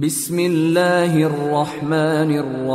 بسم الله الرحمن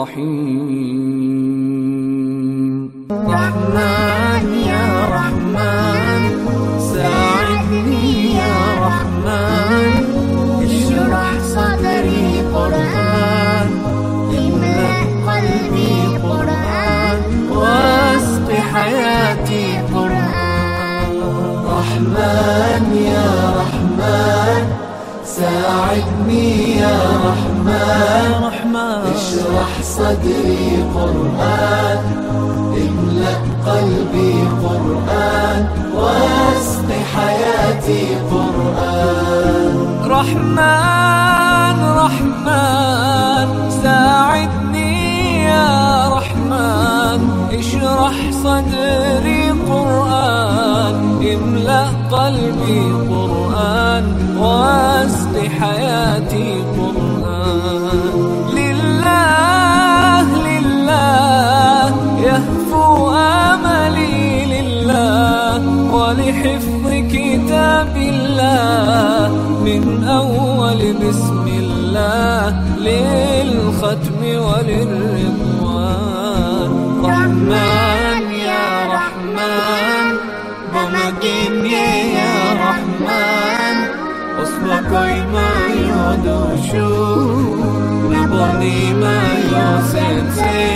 الرحيم رحمن يا رحمن ساعدني يا رحمن اشرح صدري قرآن املأ قلبي قرآن واسق حياتي قرآن رحمن يا رحمن ساعدني يا رحمن رحمن اشرح صدري قرآن املأ قلبي قرآن واسق حياتي قرآن رحمن رحمن ساعدني يا رحمن اشرح صدري قرآن املأ قلبي قرآن واسق حياتي قرآن لله لله يهفو املي لله ولحفظ كتاب الله من اول بسم الله للختم وللرضوان رحمن يا رحمن بمجيني يا رحمن اصبحي ما يدوشو نبني ما يسنسي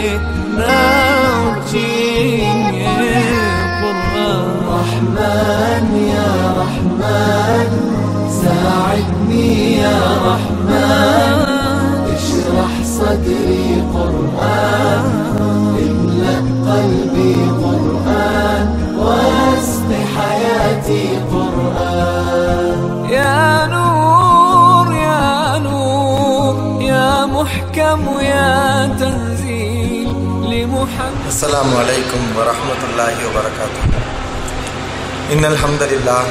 نوتي قرآن رحمن يا رحمن ساعدني يا رحمن اشرح صدري قرآن املأ قلبي قرآن واسق حياتي قرآن يا نور يا نور يا محكم يا تنزيل لمحمد السلام عليكم ورحمة الله وبركاته إن الحمد لله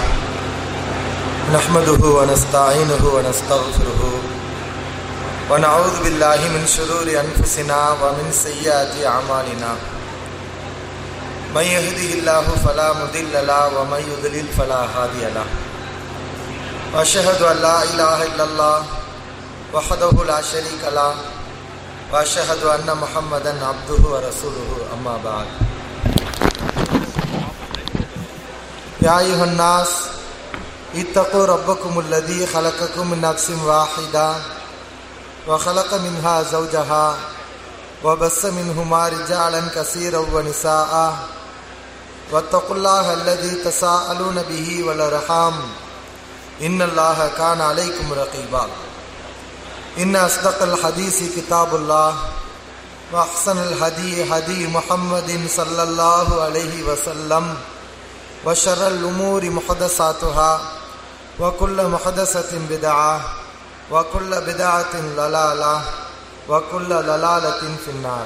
نحمده ونستعينه ونستغفره ونعوذ بالله من شرور أنفسنا ومن سيئات أعمالنا من يهده الله فلا مضل له ومن يضلل فلا هادي له وأشهد أن لا إله إلا الله وحده لا شريك له واشهد ان محمدا عبده ورسوله اما بعد يا ايها الناس اتقوا ربكم الذي خلقكم من نفس واحده وخلق منها زوجها وبث منهما رجالا كثيرا ونساء واتقوا الله الذي تساءلون به والارحام ان الله كان عليكم رقيبا إن أصدق الحديث كتاب الله وأحسن الهدي هدي محمد صلى الله عليه وسلم وشر الأمور محدثاتها وكل محدثة بدعة وكل بدعة ضلالة وكل ضلالة في النار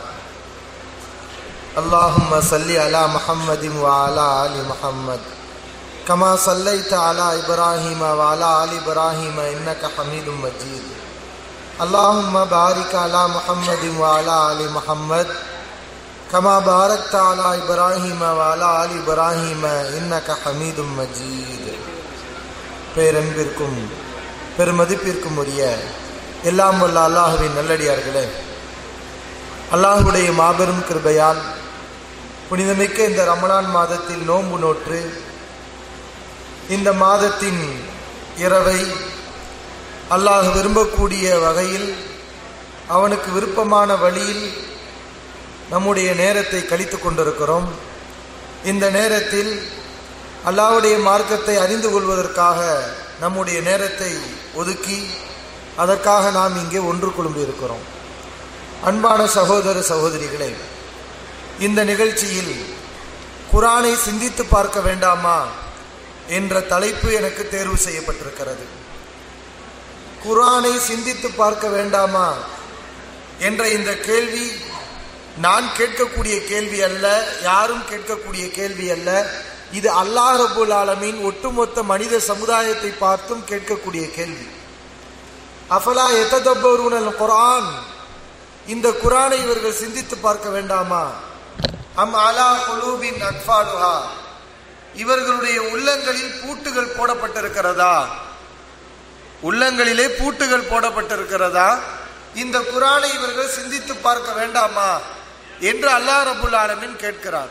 اللهم صل على محمد وعلى آل محمد كما صليت على إبراهيم وعلى آل إبراهيم إنك حميد مجيد اللهم بارك على محمد وعلى آل محمد كما باركت على إبراهيم وعلى آل إبراهيم إنك حميد مجيد பேரன்பிற்கும் பெருமதிப்பிற்கும் உரிய எல்லாம் வல்ல அல்லாஹுவின் நல்லடியார்களே அல்லாஹுடைய மாபெரும் கிருபையால் புனிதமிக்க இந்த ரமணான் மாதத்தில் நோன்பு நோற்று இந்த மாதத்தின் இரவை அல்லாஹ் விரும்பக்கூடிய வகையில் அவனுக்கு விருப்பமான வழியில் நம்முடைய நேரத்தை கழித்து கொண்டிருக்கிறோம் இந்த நேரத்தில் அல்லாஹுடைய மார்க்கத்தை அறிந்து கொள்வதற்காக நம்முடைய நேரத்தை ஒதுக்கி அதற்காக நாம் இங்கே ஒன்று குழும்பி இருக்கிறோம் அன்பான சகோதர சகோதரிகளே இந்த நிகழ்ச்சியில் குரானை சிந்தித்து பார்க்க வேண்டாமா என்ற தலைப்பு எனக்கு தேர்வு செய்யப்பட்டிருக்கிறது குரானை சிந்தித்து பார்க்க வேண்டாமா என்ற இந்த கேள்வி நான் கேட்கக்கூடிய கேள்வி அல்ல யாரும் கேட்கக்கூடிய கேள்வி அல்ல இது அல்லாஹ் ரபுல் ஆலமின் ஒட்டுமொத்த மனித சமுதாயத்தை பார்த்தும் கேட்கக்கூடிய கேள்வி அஃபலா எத்ததப்பருனல் குரான் இந்த குரானை இவர்கள் சிந்தித்து பார்க்க வேண்டாமா அம் அலா குலூபின் அக்ஃபாலுஹா இவர்களுடைய உள்ளங்களில் பூட்டுகள் போடப்பட்டிருக்கிறதா உள்ளங்களிலே பூட்டுகள் போடப்பட்டிருக்கிறதா இந்த குரானை இவர்கள் சிந்தித்து பார்க்க வேண்டாமா என்று அல்லாஹ் ரபுல் ஆலமீன் கேட்கிறார்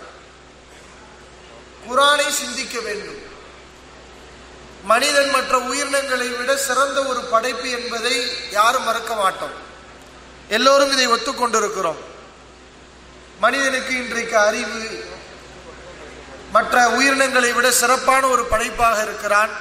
குரானை சிந்திக்க வேண்டும் மனிதன் மற்ற உயிரினங்களை விட சிறந்த ஒரு படைப்பு என்பதை யாரும் மறக்க மாட்டோம் எல்லோரும் இதை ஒத்துக்கொண்டிருக்கிறோம் மனிதனுக்கு இன்றைக்கு அறிவு மற்ற உயிரினங்களை விட சிறப்பான ஒரு படைப்பாக இருக்கிறான்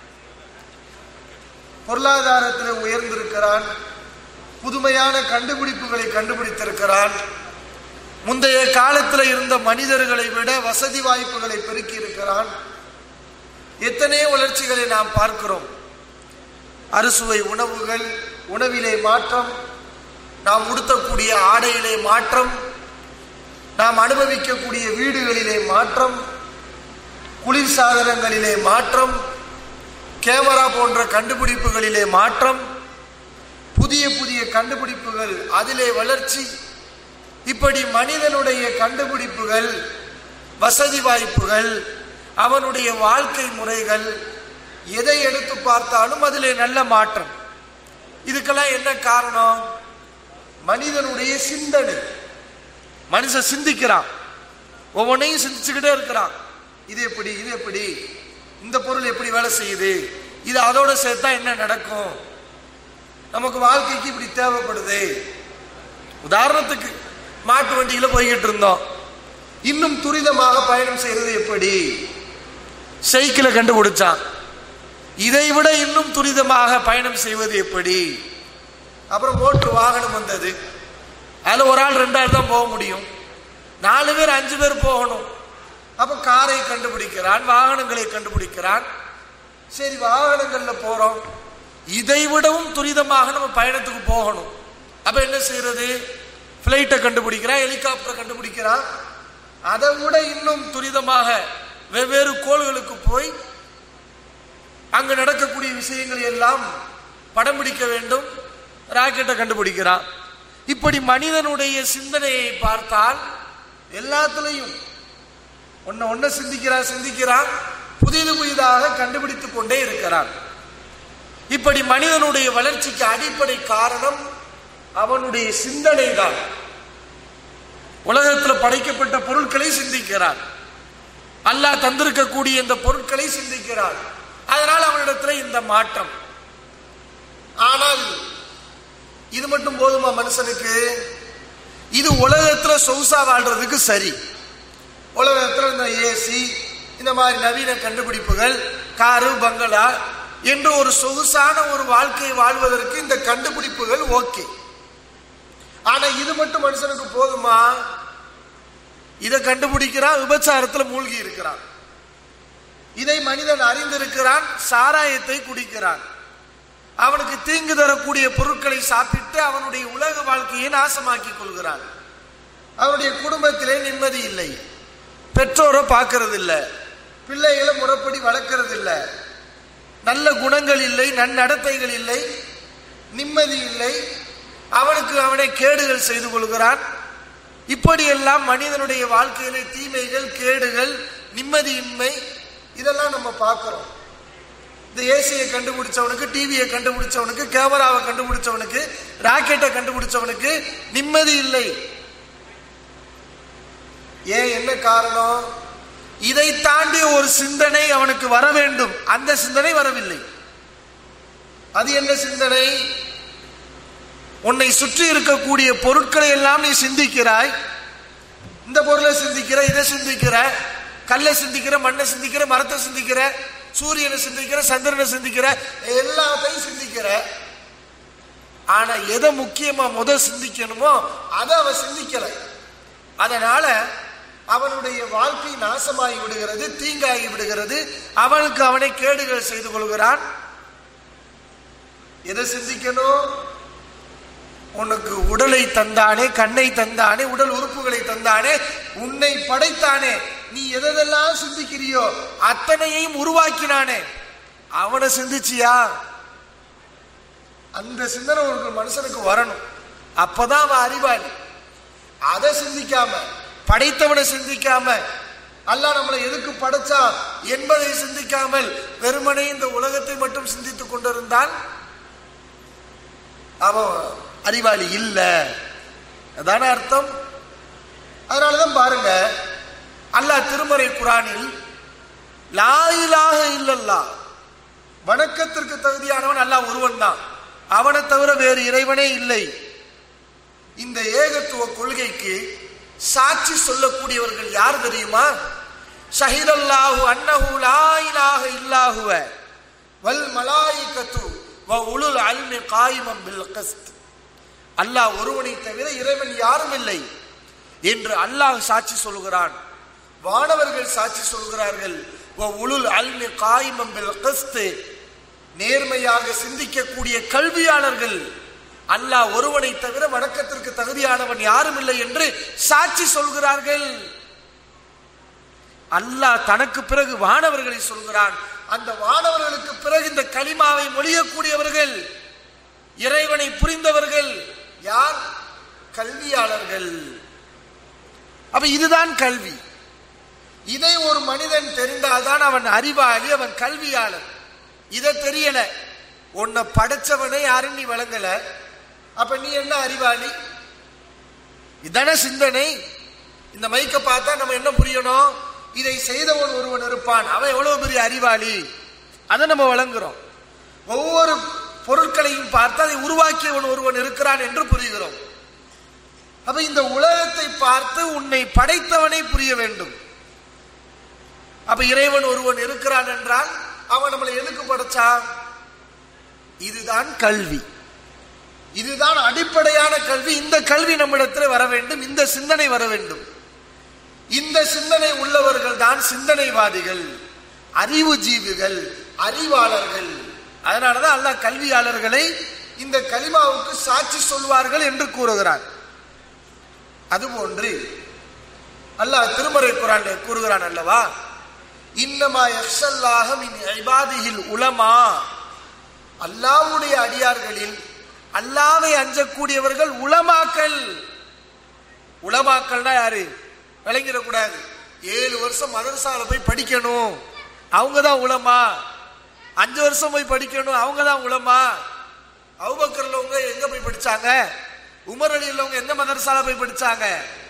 பொருளாதாரத்தில் உயர்ந்திருக்கிறான் புதுமையான கண்டுபிடிப்புகளை கண்டுபிடித்திருக்கிறான் முந்தைய காலத்தில் இருந்த மனிதர்களை விட வசதி வாய்ப்புகளை பெருக்கி இருக்கிறான் எத்தனையோ வளர்ச்சிகளை நாம் பார்க்கிறோம் அறுசுவை உணவுகள் உணவிலே மாற்றம் நாம் உடுத்தக்கூடிய ஆடையிலே மாற்றம் நாம் அனுபவிக்கக்கூடிய வீடுகளிலே மாற்றம் குளிர் சாதனங்களிலே மாற்றம் கேமரா போன்ற கண்டுபிடிப்புகளிலே மாற்றம் புதிய புதிய கண்டுபிடிப்புகள் அதிலே வளர்ச்சி இப்படி மனிதனுடைய கண்டுபிடிப்புகள் வசதி வாய்ப்புகள் அவனுடைய வாழ்க்கை முறைகள் எதை எடுத்து பார்த்தாலும் அதிலே நல்ல மாற்றம் இதுக்கெல்லாம் என்ன காரணம் மனிதனுடைய சிந்தனை மனுஷன் சிந்திக்கிறான் ஒவ்வொன்றையும் சிந்திச்சுக்கிட்டே இருக்கிறான் இது எப்படி இது எப்படி இந்த பொருள் எப்படி வேலை செய்யுது இது அதோட சேர்த்தா என்ன நடக்கும் நமக்கு வாழ்க்கைக்கு இப்படி தேவைப்படுது உதாரணத்துக்கு மாட்டு வண்டியில போய்கிட்டு இருந்தோம் இன்னும் துரிதமாக பயணம் செய்யறது எப்படி சைக்கிளை கண்டுபிடிச்சான் இதை விட இன்னும் துரிதமாக பயணம் செய்வது எப்படி அப்புறம் மோட்டர் வாகனம் வந்தது அதுல ஒரு ஆள் ரெண்டு ஆள் தான் போக முடியும் நாலு பேர் அஞ்சு பேர் போகணும் அப்ப காரை கண்டுபிடிக்கிறான் வாகனங்களை கண்டுபிடிக்கிறான் சரி வாகனங்கள்ல போறோம் இதை விடவும் துரிதமாக நம்ம பயணத்துக்கு போகணும் அப்ப என்ன செய்யறது பிளைட்டை கண்டுபிடிக்கிறான் ஹெலிகாப்டரை கண்டுபிடிக்கிறான் அதை விட இன்னும் துரிதமாக வெவ்வேறு கோள்களுக்கு போய் அங்கு நடக்கக்கூடிய விஷயங்களை எல்லாம் படம் பிடிக்க வேண்டும் ராக்கெட்டை கண்டுபிடிக்கிறான் இப்படி மனிதனுடைய சிந்தனையை பார்த்தால் எல்லாத்துலேயும் ஒன்ன ஒன்ன சிந்திக்கிறான் சிந்திக்கிறான் புதிது புதிதாக கண்டுபிடித்துக் கொண்டே இருக்கிறான் இப்படி மனிதனுடைய வளர்ச்சிக்கு அடிப்படை காரணம் அவனுடைய சிந்தனை தான் உலகத்தில் படைக்கப்பட்ட பொருட்களை சிந்திக்கிறான் அல்லாஹ் தந்திருக்கக்கூடிய இந்த பொருட்களை சிந்திக்கிறான் அதனால் அவனிடத்துல இந்த மாற்றம் ஆனால் இது மட்டும் போதுமா மனுஷனுக்கு இது உலகத்துல சொகுசா வாழ்றதுக்கு சரி உலகத்துல இந்த ஏசி இந்த மாதிரி நவீன கண்டுபிடிப்புகள் காரு பங்களா என்று ஒரு சொகுசான ஒரு வாழ்க்கையை வாழ்வதற்கு இந்த கண்டுபிடிப்புகள் ஓகே ஆனா இது மட்டும் மனுஷனுக்கு போதுமா இதை கண்டுபிடிக்கிறான் விபச்சாரத்துல மூழ்கி இருக்கிறான் இதை மனிதன் அறிந்திருக்கிறான் சாராயத்தை குடிக்கிறான் அவனுக்கு தீங்கு தரக்கூடிய பொருட்களை சாப்பிட்டு அவனுடைய உலக வாழ்க்கையை நாசமாக்கி கொள்கிறான் அவனுடைய குடும்பத்திலே நிம்மதி இல்லை பெற்றோரை பார்க்கறது இல்ல பிள்ளைகளை முறைப்படி வளர்க்கறது இல்ல நல்ல குணங்கள் இல்லை நன்னடத்தைகள் இல்லை நிம்மதி இல்லை அவனுக்கு அவனை கேடுகள் செய்து கொள்கிறான் இப்படியெல்லாம் மனிதனுடைய வாழ்க்கையிலே தீமைகள் கேடுகள் நிம்மதியின்மை இதெல்லாம் நம்ம பார்க்கிறோம் இந்த ஏசியை கண்டுபிடிச்சவனுக்கு டிவியை கண்டுபிடிச்சவனுக்கு கேமராவை கண்டுபிடிச்சவனுக்கு ராக்கெட்டை கண்டுபிடிச்சவனுக்கு நிம்மதி இல்லை ஏன் என்ன காரணம் இதை தாண்டி ஒரு சிந்தனை அவனுக்கு வர வேண்டும் அந்த சிந்தனை வரவில்லை அது என்ன சிந்தனை உன்னை சுற்றி இருக்கக்கூடிய பொருட்களை எல்லாம் நீ சிந்திக்கிறாய் இந்த பொருளை சிந்திக்கிற இதை சிந்திக்கிற கல்லை சிந்திக்கிற மண்ணை சிந்திக்கிற மரத்தை சிந்திக்கிற சூரியனை சிந்திக்கிற சந்திரனை சிந்திக்கிற எல்லாத்தையும் சிந்திக்கிற ஆனா எதை முக்கியமா முத சிந்திக்கணுமோ அதை அவன் சிந்திக்கல அதனால அவனுடைய வாழ்க்கை நாசமாகி விடுகிறது தீங்காகி விடுகிறது அவனுக்கு அவனை கேடுகள் செய்து கொள்கிறான் எதை சிந்திக்கணும் உனக்கு உடலை தந்தானே கண்ணை தந்தானே உடல் உறுப்புகளை தந்தானே உன்னை படைத்தானே நீ எதெல்லாம் சிந்திக்கிறியோ அத்தனையையும் உருவாக்கினானே அவனை சிந்திச்சியா அந்த சிந்தனை ஒரு மனுஷனுக்கு வரணும் அப்பதான் அவன் அறிவாளி அதை சிந்திக்காம படைத்தவனை சிந்திக்காம அல்லாஹ் நம்மளை எதுக்கு படைச்சா என்பதை சிந்திக்காமல் வெறுமனே இந்த உலகத்தை மட்டும் சிந்தித்துக் கொண்டிருந்தால் அவன் அறிவாளி இல்லை அதான அர்த்தம் அதனாலதான் பாருங்க அல்லாஹ் திருமறை குரானில் லாயிலாக இல்லல்லா வணக்கத்திற்கு தகுதியானவன் அல்லாஹ் ஒருவன் தான் அவனை தவிர வேறு இறைவனே இல்லை இந்த ஏகத்துவ கொள்கைக்கு சாட்சி சொல்லக்கூடியவர்கள் யார் தெரியுமா ஷஹீதல்லாஹு அன்னஹு லா இலாஹ இல்லாஹுவ வல் மலாயிகத்து வ உலுல் அல்மி காயிமம் பில் கஸ்த் அல்லாஹ் ஒருவனை தவிர இறைவன் யாரும் இல்லை என்று அல்லாஹ் சாட்சி சொல்கிறான் வானவர்கள் சாட்சி சொல்கிறார்கள் வ உலுல் அல்மி காயிமம் பில் கஸ்த் நேர்மையாக சிந்திக்கக்கூடிய கல்வியாளர்கள் அல்லாஹ் ஒருவனை தவிர வணக்கத்திற்கு தகுதியானவன் யாரும் இல்லை என்று சாட்சி சொல்கிறார்கள் அல்லாஹ் தனக்கு பிறகு வானவர்களை சொல்கிறான் அந்த வானவர்களுக்கு பிறகு இந்த கலிமாவை மொழியக்கூடியவர்கள் இறைவனை புரிந்தவர்கள் யார் கல்வியாளர்கள் அப்ப இதுதான் கல்வி இதை ஒரு மனிதன் தெரிந்தால்தான் அவன் அறிவாளி அவன் கல்வியாளர் இதை தெரியல உன்னை படைச்சவனே யாரும் நீ வழங்கல அப்ப நீ என்ன அறிவாளி இதான சிந்தனை இந்த மைக்க பார்த்தா நம்ம என்ன புரியணும் இதை செய்தவன் ஒருவன் இருப்பான் அவன் எவ்வளவு பெரிய அறிவாளி அதை நம்ம வழங்குறோம் ஒவ்வொரு பொருட்களையும் பார்த்து அதை உருவாக்கியவன் ஒருவன் இருக்கிறான் என்று புரிகிறோம் அப்ப இந்த உலகத்தை பார்த்து உன்னை படைத்தவனை புரிய வேண்டும் அப்ப இறைவன் ஒருவன் இருக்கிறான் என்றால் அவன் நம்மளை எதுக்கு படைச்சான் இதுதான் கல்வி இதுதான் அடிப்படையான கல்வி இந்த கல்வி நம்மிடத்தில் வர வேண்டும் இந்த சிந்தனை வர வேண்டும் இந்த சிந்தனை உள்ளவர்கள் தான் சிந்தனைவாதிகள் அறிவு ஜீவிகள் அறிவாளர்கள் அதனாலதான் அல்லாஹ் கல்வியாளர்களை இந்த கலிமாவுக்கு சாட்சி சொல்வார்கள் என்று கூறுகிறார் அதுபோன்று அல்லாஹ் திருமறை குரான் கூறுகிறான் அல்லவா இன்னமா யக்ஷல்லாஹ மின் இபாதிஹில் உலமா அல்லாஹ்வுடைய அடியார்களில் அல்லாவை அஞ்சக்கூடியவர்கள் உலமாக்கள் உலமாக்கள்னா யாரு விளங்கிடக்கூடாது ஏழு வருஷம் மதரசால போய் படிக்கணும் அவங்க தான் உலமா அஞ்சு வருஷம் போய் படிக்கணும் அவங்க தான் உலமா அவுபக்கர்லவங்க எங்க போய் படிச்சாங்க உமர் அலிலவங்க எந்த மதரசால போய் படிச்சாங்க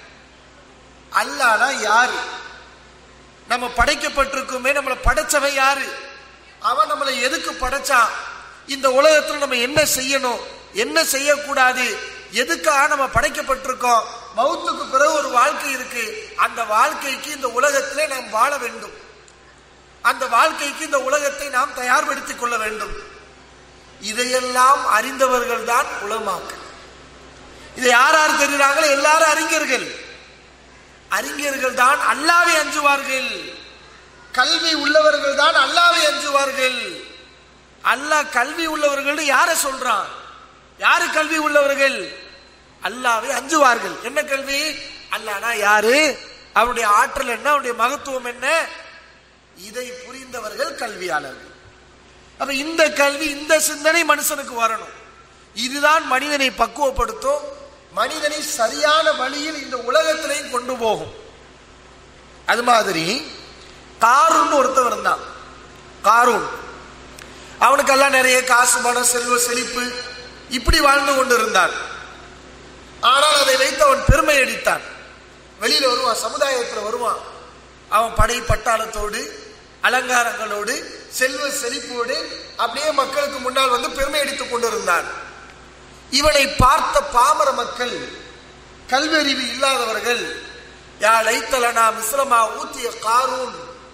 அல்லானா யாரு நம்ம படைக்கப்பட்டிருக்குமே நம்மளை படைச்சவன் யாரு அவன் நம்மளை எதுக்கு படைச்சான் இந்த உலகத்துல நம்ம என்ன செய்யணும் என்ன செய்யக்கூடாது எதுக்காக நம்ம படைக்கப்பட்டிருக்கோம் மௌத்துக்கு பிறகு ஒரு வாழ்க்கை இருக்கு அந்த வாழ்க்கைக்கு இந்த உலகத்திலே நாம் வாழ வேண்டும் அந்த வாழ்க்கைக்கு இந்த உலகத்தை நாம் தயார்படுத்திக் கொள்ள வேண்டும் இதையெல்லாம் அறிந்தவர்கள் தான் உலமாக்கள் இதை யார் யார் தெரிகிறாங்களோ எல்லாரும் அறிஞர்கள் அறிஞர்கள் தான் அல்லாவை அஞ்சுவார்கள் கல்வி உள்ளவர்கள் தான் அல்லாவை அஞ்சுவார்கள் அல்லாஹ் கல்வி உள்ளவர்கள் யார சொல்றான் யாரு கல்வி உள்ளவர்கள் அல்லாவை அஞ்சுவார்கள் என்ன கல்வி அல்லானா யாரு அவருடைய ஆற்றல் என்ன அவருடைய மகத்துவம் என்ன இதை புரிந்தவர்கள் கல்வியாளர்கள் அப்ப இந்த கல்வி இந்த சிந்தனை மனுஷனுக்கு வரணும் இதுதான் மனிதனை பக்குவப்படுத்தும் மனிதனை சரியான வழியில் இந்த உலகத்திலையும் கொண்டு போகும் அது மாதிரி காரூன் ஒருத்தன் இருந்தான் காரூன் அவனுக்கெல்லாம் நிறைய காசு பணம் செல்வ செழிப்பு இப்படி வாழ்ந்து கொண்டு இருந்தான் ஆனால் அதை வைத்து அவன் பெருமை அடித்தான் வெளியில வருவான் சமுதாயத்தில் வருவான் அவன் படை பட்டாளத்தோடு அலங்காரங்களோடு செல்வ செழிப்போடு அப்படியே மக்களுக்கு முன்னால் வந்து பெருமை அடித்துக் கொண்டிருந்தான் இவனை பார்த்த பாமர மக்கள் கல்வெறிவு இல்லாதவர்கள் யா லைத்தலனா மிஸ்ரமா ஊத்திய காரூன்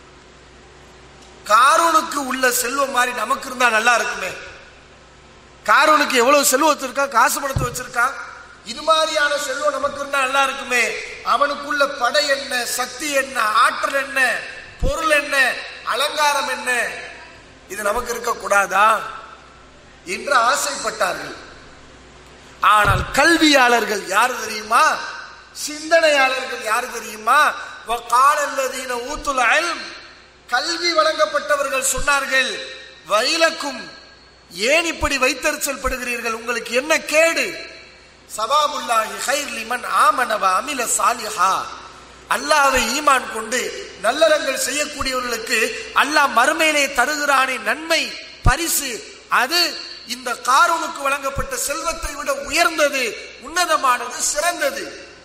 காரூனுக்கு உள்ள செல்வம் மாதிரி நமக்கு இருந்தா நல்லா இருக்குமே காரூனுக்கு எவ்வளவு செல்வத்து இருக்கா காசு பணத்தை வச்சிருக்கான் இது மாதிரியான செல்வம் நமக்கு இருந்தா நல்லா இருக்குமே அவனுக்குள்ள படை என்ன சக்தி என்ன ஆற்றல் என்ன பொருள் என்ன அலங்காரம் என்ன இது நமக்கு இருக்க கூடாதா என்று ஆசைப்பட்டார்கள் ஆனால் கல்வியாளர்கள் யாரு தெரியுமா சிந்தனையாளர்கள் யாரு தெரியுமா காலல்லதீன ஊத்துல கல்வி வழங்கப்பட்டவர்கள் சொன்னார்கள் வயலக்கும் ஏன் இப்படி வைத்தறிச்சல் படுகிறீர்கள் உங்களுக்கு என்ன கேடு சபாபுல்லாஹி ஹைர் லிமன் ஆமனவ அமில சாலிஹா அல்லாவை ஈமான் கொண்டு நல்லறங்கள் செய்யக்கூடியவர்களுக்கு அல்லாஹ் மறுமையிலே தருகிறானே நன்மை பரிசு அது இந்த காரூனுக்கு வழங்கப்பட்ட செல்வத்தை விட உயர்ந்தது உன்னதமானது சிறந்தது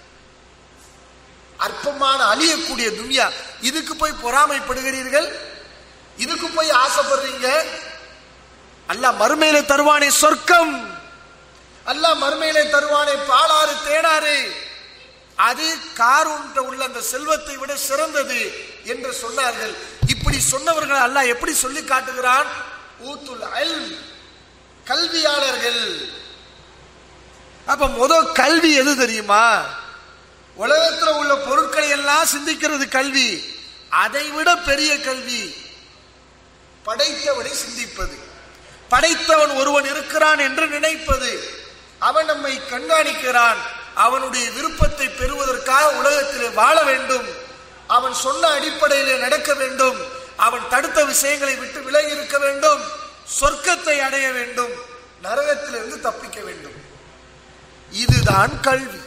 அற்பமான அழியக்கூடிய துன்யா இதுக்கு போய் பொறாமைப்படுகிறீர்கள் இதுக்கு போய் ஆசைப்படுறீங்க அல்லாஹ் மறுமையில தருவானே சொர்க்கம் அல்லாஹ் மறுமையிலே தருவானே பாலாறு தேனாறு அது காரூன்ட்ட உள்ள அந்த செல்வத்தை விட சிறந்தது என்று சொன்னார்கள் இப்படி சொன்னவர்கள் அல்லாஹ் எப்படி சொல்லி காட்டுகிறான் ஊத்துல் அல் கல்வியாளர்கள் அப்ப முத கல்வி எது தெரியுமா உலகத்துல உள்ள பொருட்களை எல்லாம் சிந்திக்கிறது கல்வி அதை விட பெரிய கல்வி படைத்தவனை சிந்திப்பது படைத்தவன் ஒருவன் இருக்கிறான் என்று நினைப்பது அவன் நம்மை கண்காணிக்கிறான் அவனுடைய விருப்பத்தை பெறுவதற்காக உலகத்திலே வாழ வேண்டும் அவன் சொன்ன அடிப்படையிலே நடக்க வேண்டும் அவன் தடுத்த விஷயங்களை விட்டு விலகி இருக்க வேண்டும் சொர்க்கத்தை அடைய வேண்டும் நரகத்திலிருந்து தப்பிக்க வேண்டும் இதுதான் கல்வி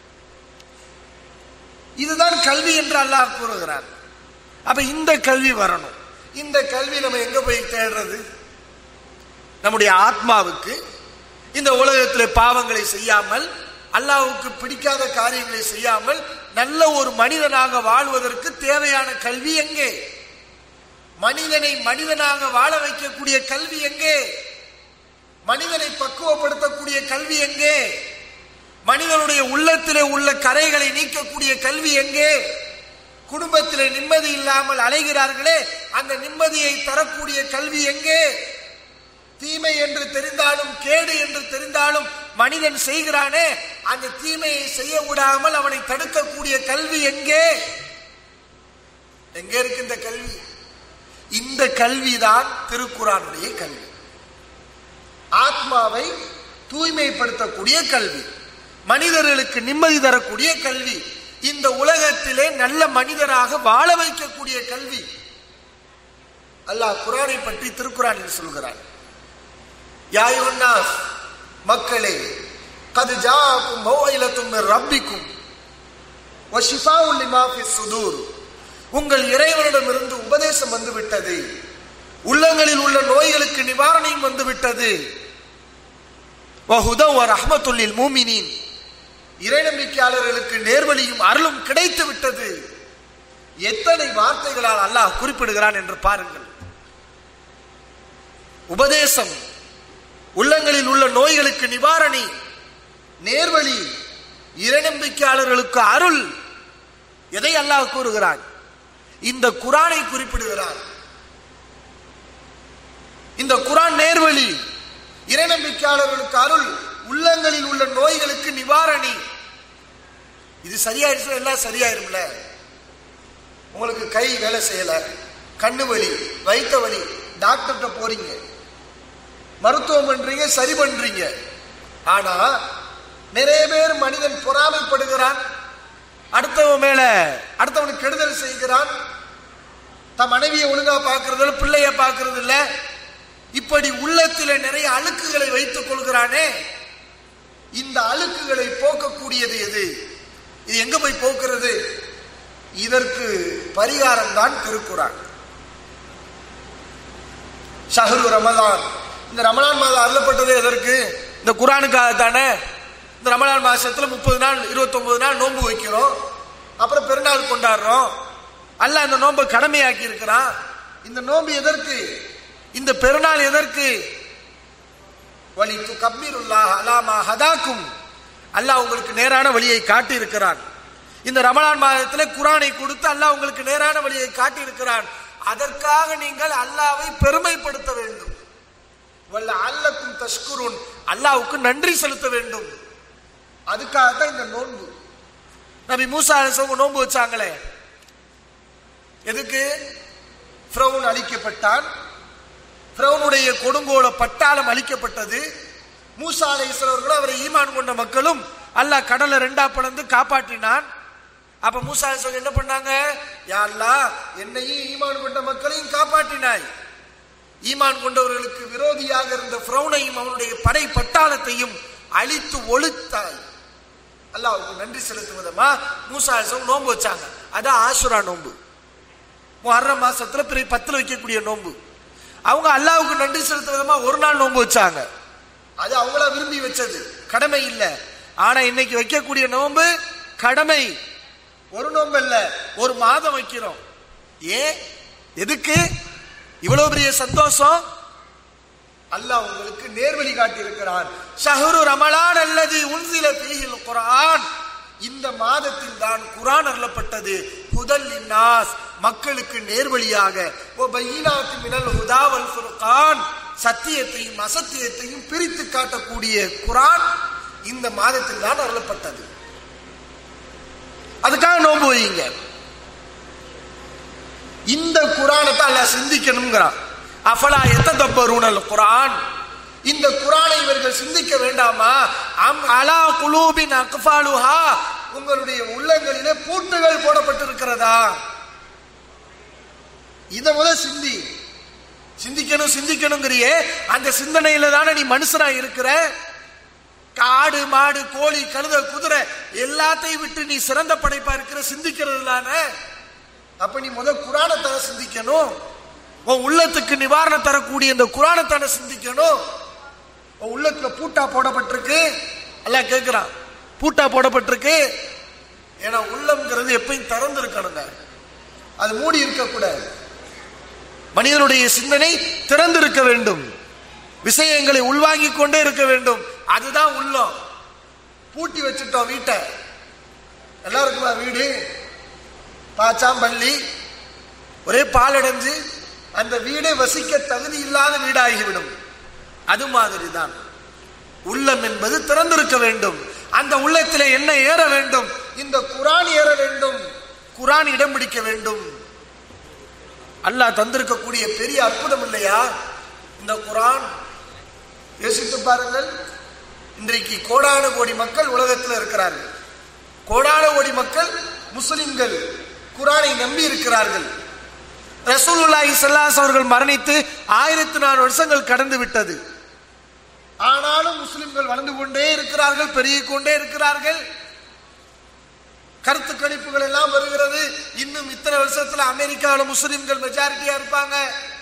இதுதான் கல்வி என்று அல்லாஹ் கூறுகிறார் அப்ப இந்த கல்வி வரணும் இந்த கல்வி நம்ம எங்க போய் தேடுறது நம்முடைய ஆத்மாவுக்கு இந்த உலகத்தில் பாவங்களை செய்யாமல் அல்லாஹ்வுக்கு பிடிக்காத காரியங்களை செய்யாமல் நல்ல ஒரு மனிதனாக வாழ்வதற்கு தேவையான கல்வி எங்கே மனிதனை மனிதனாக வாழ வைக்கக்கூடிய கல்வி எங்கே மனிதனை பக்குவப்படுத்தக்கூடிய கல்வி எங்கே மனிதனுடைய உள்ளத்திலே உள்ள கரைகளை நீக்கக்கூடிய கல்வி எங்கே குடும்பத்திலே நிம்மதி இல்லாமல் அலைகிறார்களே அந்த நிம்மதியை தரக்கூடிய கல்வி எங்கே தீமை என்று தெரிந்தாலும் கேடு என்று தெரிந்தாலும் மனிதன் செய்கிறானே அந்த தீமையை செய்ய விடாமல் அவனை தடுக்கக்கூடிய கல்வி எங்கே எங்கே இருக்கு இந்த கல்வி இந்த கல்விதான் திருக்குறானுடைய கல்வி ஆத்மாவை தூய்மைப்படுத்தக்கூடிய கல்வி மனிதர்களுக்கு நிம்மதி தரக்கூடிய கல்வி இந்த உலகத்திலே நல்ல மனிதராக வாழ வைக்கக்கூடிய கல்வி அல்லாஹ் குரானை பற்றி திருக்குறானில் சொல்கிறார் யாயுன்னாஸ் மக்களே கது ஜாக்கும் மௌயிலத்தும் மின் ரப்பிக்கும் வஷிஃபாவுல் லிமா ஃபிஸ் சுதூர் உங்கள் இறைவனிடமிருந்து உபதேசம் வந்து விட்டது உள்ளங்களில் உள்ள நோய்களுக்கு நிவாரணம் வந்து விட்டது வஹுதா வ ரஹ்மத்துல்லில் மூமினீன் இறைநம்பிக்கையாளர்களுக்கு நேர்வழியும் அருளும் கிடைத்து விட்டது எத்தனை வார்த்தைகளால் அல்லாஹ் குறிப்பிடுகிறான் என்று பாருங்கள் உபதேசம் உள்ளங்களில் உள்ள நோய்களுக்கு நிவாரணி நேர்வழி இறைநம்பிக்கையாளர்களுக்கு அருள் எதை அல்லாஹ் கூறுகிறான் இந்த குரானை குறிப்பிடுகிறான் இந்த குரான் நேர்வழி இறைநம்பிக்கையாளர்களுக்கு அருள் உள்ளங்களில் உள்ள நோய்களுக்கு நிவாரணி இது சரியாயிருச்சு எல்லாம் சரியாயிரும்ல உங்களுக்கு கை வேலை செய்யல கண்ணு வலி வயித்த வலி டாக்டர்கிட்ட போறீங்க மருத்துவம் பண்றீங்க சரி பண்றீங்க ஆனா நிறைய பேர் மனிதன் பொறாமைப்படுகிறான் அடுத்தவன் மேல அடுத்தவனுக்கு கெடுதல் செய்கிறான் தன் மனைவியை ஒழுங்கா பார்க்கறது இல்ல பிள்ளைய பார்க்கறது இல்ல இப்படி உள்ளத்தில நிறைய அழுக்குகளை வைத்துக் கொள்கிறானே இந்த அழுக்குகளை போக்கக்கூடியது எது இது எங்க போய் போக்குறது இதற்கு பரிகாரம் தான் திருக்குறான் ஷஹரு ரமதான் இந்த ரமலான் மாதம் அருளப்பட்டது எதற்கு இந்த குரானுக்காக தானே இந்த ரமலான் மாசத்துல முப்பது நாள் இருபத்தொன்பது நாள் நோன்பு வைக்கிறோம் அப்புறம் பெருநாள் கொண்டாடுறோம் அல்லாஹ் இந்த நோன்பை கடமையாக்கி இருக்கிறான் இந்த நோன்பு எதற்கு இந்த பெருநாள் எதற்கு வழி து கபீருல்லாஹ் அலாமா ஹதாக்கும் அல்லாஹ் உங்களுக்கு நேரான வழியை காட்டி இருக்கிறான் இந்த ரமலான் மாதத்தில் குரானை கொடுத்து அல்லாஹ் உங்களுக்கு நேரான வழியை காட்டி இருக்கிறான் அதற்காக நீங்கள் அல்லாவை பெருமைப்படுத்த வேண்டும் வல்ல அல்லக்கும் தஷ்குருன் அல்லாவுக்கு நன்றி செலுத்த வேண்டும் அதுக்காக தான் இந்த நோன்பு நபி மூசா அலிசவங்க நோன்பு வச்சாங்களே எதுக்கு ஃப்ரௌன் அழிக்கப்பட்டான் ஃப்ரௌனுடைய கொடுங்கோல பட்டாளம் அழிக்கப்பட்டது மூசா அலைஸ்வரர்களும் அவரை ஈமான் கொண்ட மக்களும் அல்லாஹ் கடலை ரெண்டா பிளந்து காப்பாற்றினான் அப்ப மூசா அலைஹிஸ்ஸலாம் என்ன பண்ணாங்க யா அல்லாஹ் என்னையும் ஈமான் கொண்ட மக்களையும் காப்பாற்றினாய் ஈமான் கொண்டவர்களுக்கு விரோதியாக இருந்த ஃப்ரௌனையும் அவனுடைய படை பட்டாளத்தையும் அழித்து ஒழுத்தாய் அல்லாஹ்வுக்கு நன்றி செலுத்தும் விதமா மூசா அலைஹிஸ்ஸலாம் நோன்பு வச்சாங்க அதான் ஆசுரா நோன்பு முஹர்ரம் மாசத்துல பிறகு பத்துல வைக்கக்கூடிய நோன்பு அவங்க அல்லாஹ்வுக்கு நன்றி செலுத்தும் விதமா ஒரு நாள் நோன்பு வச்சாங்க அது அவங்களா விரும்பி வச்சது கடமை இல்ல ஆனா இன்னைக்கு வைக்கக்கூடிய நோன்பு கடமை ஒரு நோன்பு இல்ல ஒரு மாதம் வைக்கிறோம் ஏன் எதுக்கு இவ்வளவு பெரிய சந்தோஷம் அல்லாஹ் உங்களுக்கு நேர்வழி காட்டியிருக்கிறான் ஷஹரு ரமலான் அல்லது உன்சில ஃபீஹில் குர்ஆன் இந்த மாதத்தில் தான் குர்ஆன் அருளப்பட்டது ஹுதல் லின்னாஸ் மக்களுக்கு நேர்வழியாக ஓ பையினாத்து மினல் ஹுதா வல் ஃபுர்கான் சத்தியத்தையும் அசத்தியத்தையும் பிரித்து காட்டக்கூடிய குர்ஆன் இந்த மாதத்தில் தான் அருளப்பட்டது அதுக்காக நோன்பு வையுங்க இந்த குரானை தான் அல்லாஹ் சிந்திக்கணுங்கிறான் அஃபலா எத்ததப்பரூனல் குரான் இந்த குரானை இவர்கள் சிந்திக்க வேண்டாமா அம் அலா குலூபின் அக்ஃபாலுஹா உங்களுடைய உள்ளங்களிலே பூட்டுகள் போடப்பட்டிருக்கிறதா இத முத சிந்தி சிந்திக்கணும் சிந்திக்கணுங்கிறியே அந்த சிந்தனையில தானே நீ மனுஷனா இருக்கிற காடு மாடு கோழி கழுத குதிரை எல்லாத்தையும் விட்டு நீ சிறந்த படைப்பா இருக்கிற சிந்திக்கிறது தானே அப்ப நீ முத குரானத்தான சிந்திக்கணும் உன் உள்ளத்துக்கு நிவாரணம் தரக்கூடிய இந்த குரானத்தான சிந்திக்கணும் உன் உள்ளத்துல பூட்டா போடப்பட்டிருக்கு எல்லாம் கேட்கிறான் பூட்டா போடப்பட்டிருக்கு ஏன்னா உள்ளம்ங்கிறது எப்பயும் திறந்து இருக்கணுங்க அது மூடி இருக்கக்கூடாது மனிதனுடைய சிந்தனை திறந்து இருக்க வேண்டும் விஷயங்களை உள்வாங்கிக் கொண்டே இருக்க வேண்டும் அதுதான் உள்ளம் பூட்டி வச்சுட்டோம் வீட்டை எல்லாருக்குமா வீடு பாச்சாம்பள்ளி ஒரே பாலடைஞ்சு அந்த வீடே வசிக்க தகுதி இல்லாத வீடாகிவிடும் அது மாதிரி தான் உள்ளம் என்பது திறந்திருக்க வேண்டும் அந்த உள்ளத்திலே என்ன ஏற வேண்டும் இந்த குரான் ஏற வேண்டும் குரான் இடம் பிடிக்க வேண்டும் அல்லாஹ் தந்திருக்கக்கூடிய பெரிய அற்புதம் இல்லையா இந்த குரான் யோசித்து பாருங்கள் இன்றைக்கு கோடான கோடி மக்கள் உலகத்தில் இருக்கிறார்கள் கோடான கோடி மக்கள் முஸ்லிம்கள் குரானை நம்பி இருக்கிறார்கள் ரசூலுல்லாஹி ஸல்லல்லாஹு அவர்கள் மரணித்து ஆயிரத்தி நாலு வருஷங்கள் கடந்து விட்டது ஆனாலும் முஸ்லிம்கள் வளர்ந்து கொண்டே இருக்கிறார்கள் பெருகிக் கொண்டே இருக்கிறார்கள் கருத்து கணிப்புகள் எல்லாம் வருகிறது இன்னும் இத்தனை வருஷத்துல அமெரிக்காவில் முஸ்லிம்கள் மெஜாரிட்டியா இருப்பாங்க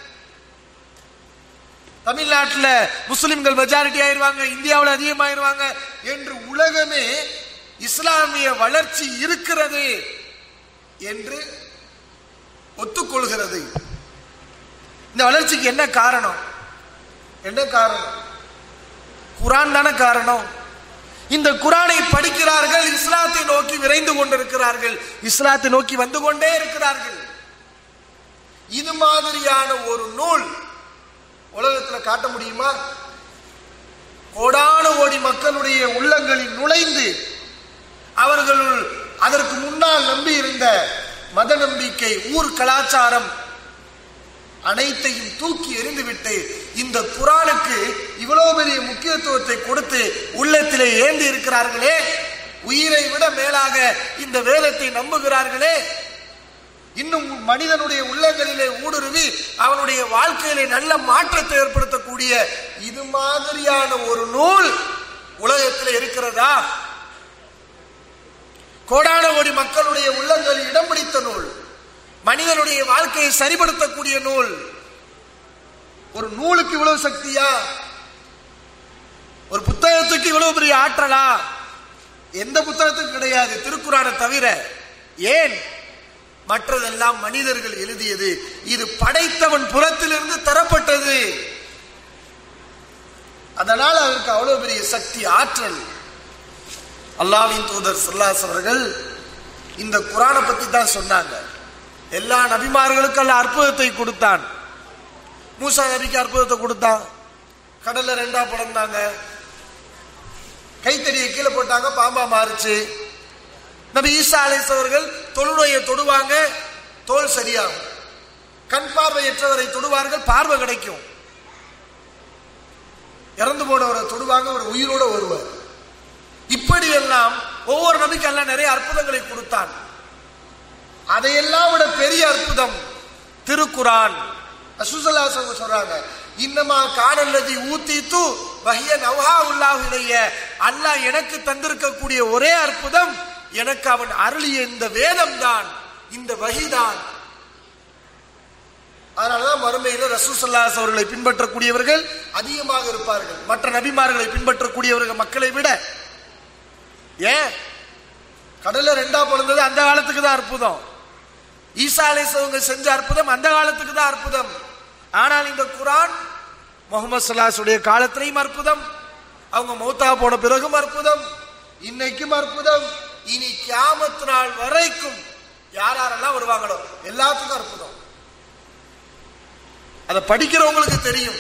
தமிழ்நாட்டில் முஸ்லிம்கள் மெஜாரிட்டி ஆயிருவாங்க இந்தியாவில் அதிகமாயிருவாங்க என்று உலகமே இஸ்லாமிய வளர்ச்சி இருக்கிறது என்று ஒத்துக்கொள்கிறது இந்த வளர்ச்சிக்கு என்ன காரணம் என்ன காரணம் குரான் தானே காரணம் இந்த குரானை படிக்கிறார்கள் இஸ்லாத்தை நோக்கி விரைந்து கொண்டிருக்கிறார்கள் இஸ்லாத்தை நோக்கி வந்து கொண்டே இருக்கிறார்கள் இது மாதிரியான ஒரு நூல் உலகத்துல காட்ட முடியுமா கோடான கோடி மக்களுடைய உள்ளங்களில் நுழைந்து அவர்கள் அதற்கு முன்னால் நம்பி இருந்த மத நம்பிக்கை ஊர் கலாச்சாரம் அனைத்தையும் தூக்கி எறிந்துவிட்டு இந்த குரானுக்கு இவ்வளவு பெரிய முக்கியத்துவத்தை கொடுத்து உள்ளத்திலே ஏந்தி இருக்கிறார்களே உயிரை விட மேலாக இந்த வேதத்தை நம்புகிறார்களே இன்னும் மனிதனுடைய உள்ளங்களிலே ஊடுருவி அவனுடைய வாழ்க்கையிலே நல்ல மாற்றத்தை ஏற்படுத்தக்கூடிய இது மாதிரியான ஒரு நூல் உலகத்தில் இருக்கிறதா கோடான கோடி மக்களுடைய உள்ளங்களில் இடம் பிடித்த நூல் மனிதனுடைய வாழ்க்கையை சரிபடுத்தக்கூடிய நூல் ஒரு நூலுக்கு இவ்வளவு சக்தியா ஒரு புத்தகத்துக்கு இவ்வளவு பெரிய ஆற்றலா எந்த புத்தகத்துக்கும் கிடையாது திருக்குறானை தவிர ஏன் மற்றதெல்லாம் மனிதர்கள் எழுதியது இது படைத்தவன் புறத்திலிருந்து தரப்பட்டது அதனால் அதற்கு அவ்வளவு பெரிய சக்தி ஆற்றல் அல்லாவின் தூதர் சல்லாஸ் அவர்கள் இந்த குரானை பத்தி தான் சொன்னாங்க எல்லா நபிமார்களுக்கும் அல்ல அற்புதத்தை கொடுத்தான் மூசா நபிக்கு அற்புதத்தை கொடுத்தான் கடல்ல ரெண்டா பிறந்தாங்க கைத்தடியை கீழே போட்டாங்க பாம்பா மாறுச்சு நபி ஈசா அலிஸ் அவர்கள் தொழுநோயை தொடுவாங்க தோல் சரியாகும் கண் பார்வையற்றவரை தொடுவார்கள் பார்வை கிடைக்கும் இறந்து போனவரை தொடுவாங்க அவர் உயிரோட வருவார் இப்படி எல்லாம் ஒவ்வொரு நபிக்கு எல்லாம் நிறைய அற்புதங்களை கொடுத்தான் அதையெல்லாம் விட பெரிய அற்புதம் திருக்குரான் அசுசல்லா சொல்றாங்க இன்னமா காணல்லதி ஊத்தித்து வஹிய நவஹா உல்லாஹ் இலைய அல்லாஹ் எனக்கு தந்திருக்கக்கூடிய ஒரே அற்புதம் எனக்கு அவன் அருளிய இந்த வேதம் தான் இந்த வகிதான் அதனாலதான் மறுமையில ரசூசல்லாஸ் அவர்களை பின்பற்றக்கூடியவர்கள் அதிகமாக இருப்பார்கள் மற்ற நபிமார்களை பின்பற்றக்கூடியவர்கள் மக்களை விட ஏன் கடல்ல ரெண்டா பிறந்தது அந்த காலத்துக்கு தான் அற்புதம் ஈசா அலிசவங்க செஞ்ச அற்புதம் அந்த காலத்துக்கு தான் அற்புதம் ஆனால் இந்த குரான் முகமது சல்லாசுடைய காலத்திலையும் அற்புதம் அவங்க மௌத்தா போன பிறகும் அற்புதம் இன்னைக்கும் அற்புதம் இனி கியாமத்து நாள் வரைக்கும் யார் யாரெல்லாம் வருவாங்களோ எல்லாத்துக்கும் அற்புதம் அதை படிக்கிறவங்களுக்கு தெரியும்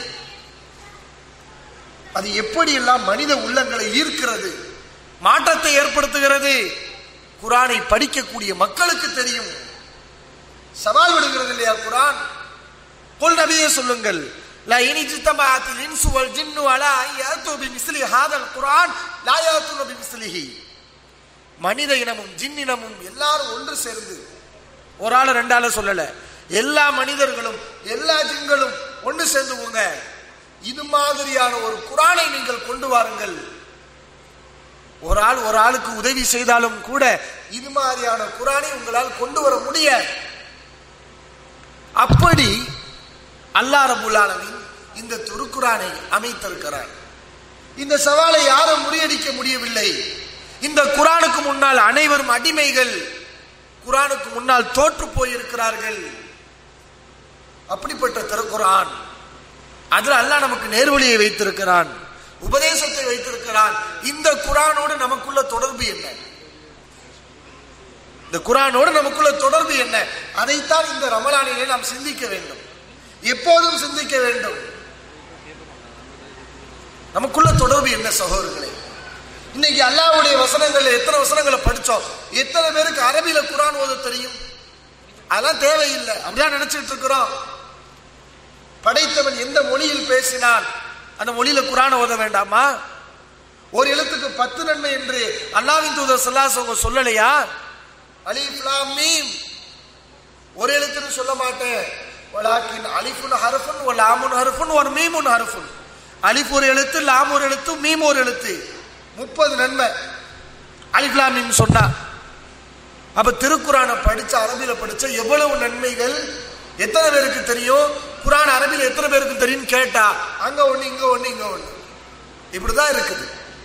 அது எப்படி எல்லாம் மனித உள்ளங்களை ஈர்க்கிறது மாற்றத்தை ஏற்படுத்துகிறது குரானை படிக்கக்கூடிய மக்களுக்கு தெரியும் சவால் விடுகிறது இல்லையா குரான் கொல் நபியே சொல்லுங்கள் லா இனி ஜித்தமாத்தில் இன்சு வல் ஜின்னு அலா யாத்து பி மிஸ்லி ஹாதல் குரான் லா யாத்து பி மிஸ்லிஹி மனித இனமும் ஜின் இனமும் எல்லாரும் ஒன்று சேர்ந்து ஒரு ஆள் ரெண்டு ஆளு சொல்லல எல்லா மனிதர்களும் எல்லா ஜின்களும் ஒன்று சேர்ந்துக்கோங்க இது மாதிரியான ஒரு குரானை நீங்கள் கொண்டு வாருங்கள் ஒரு ஆள் ஒரு ஆளுக்கு உதவி செய்தாலும் கூட இது மாதிரியான குரானை உங்களால் கொண்டு வர முடியாது அப்படி அல்லாஹ் ரபுல் ஆலமீன் இந்த திருக்குரானை அமைத்திருக்கிறார் இந்த சவாலை யாரும் முறியடிக்க முடியவில்லை இந்த குரானுக்கு முன்னால் அனைவரும் அடிமைகள் குரானுக்கு முன்னால் தோற்று போயிருக்கிறார்கள் அப்படிப்பட்ட திருக்குரான் அதுல அல்லாஹ் நமக்கு நேர்வழியை வைத்திருக்கிறான் உபதேசத்தை வைத்திருக்கிறான் இந்த குரானோடு நமக்குள்ள தொடர்பு என்ன இந்த குரானோடு நமக்குள்ள தொடர்பு என்ன அதைத்தான் இந்த ரமலானிலே நாம் சிந்திக்க வேண்டும் எப்போதும் சிந்திக்க வேண்டும் நமக்குள்ள தொடர்பு என்ன சகோதரர்களே இன்னைக்கு அல்லாவுடைய வசனங்கள்ல எத்தனை வசனங்களை படிச்சோம் எத்தனை பேருக்கு அரபியில குரான் ஓத தெரியும் அதெல்லாம் தேவையில்லை அப்படிதான் நினைச்சிட்டு இருக்கிறோம் படைத்தவன் எந்த மொழியில் பேசினான் அந்த மொழியில குரான் ஓத வேண்டாமா ஒரு எழுத்துக்கு பத்து நன்மை என்று அல்லாவின் தூதர் சொல்லாசவங்க சொல்லலையா அலிஃப் லாம் மீம் ஒரு எழுத்துன்னு சொல்ல மாட்டேன் வலாக்கின் அலிஃபுன் ஹர்ஃபுன் ஒரு லாமுன் ஹர்ஃபுன் ஒரு மீமுன் ஹர்ஃபுன் அலிஃப் ஒரு எழுத்து லாம் ஒரு எழுத்து மீம் ஒரு எழுத்து முப்பது நன்மை அலிஃப் லாம் மீம் சொன்னா அப்ப திருக்குறானை படிச்ச அரபியில படிச்ச எவ்வளவு நன்மைகள் எத்தனை பேருக்கு தெரியும் குரான் அரபியில எத்தனை பேருக்கு தெரியும் கேட்டா அங்க ஒண்ணு இங்க ஒண்ணு இங்க ஒண்ணு இப்படிதான் இருக்குது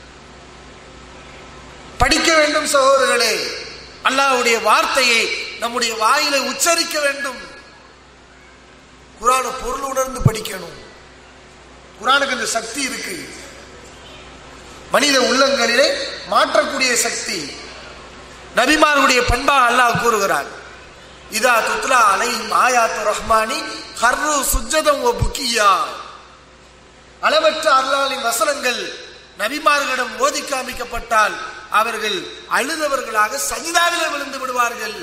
படிக்க வேண்டும் சகோதரர்களே அல்லாஹ்வுடைய வார்த்தையை நம்முடைய வாயில உச்சரிக்க வேண்டும் குரானை பொருள் உணர்ந்து படிக்கணும் குரானுக்கு இந்த சக்தி இருக்கு மனித உள்ளங்களிலே மாற்றக்கூடிய சக்தி நபிமார்களுடைய பண்பாக அல்லாஹ் கூறுகிறான் இதா துத்லா அலைஹிம் ஆயாத்து ரஹ்மானி ஹர்ரு சுஜதம் ஓ புக்கியா அளவற்ற அல்லாஹ்வின் வசனங்கள் நபிமார்களிடம் ஓதி காமிக்கப்பட்டால் அவர்கள் அழுதவர்களாக சஜிதாவிலே விழுந்து விடுவார்கள்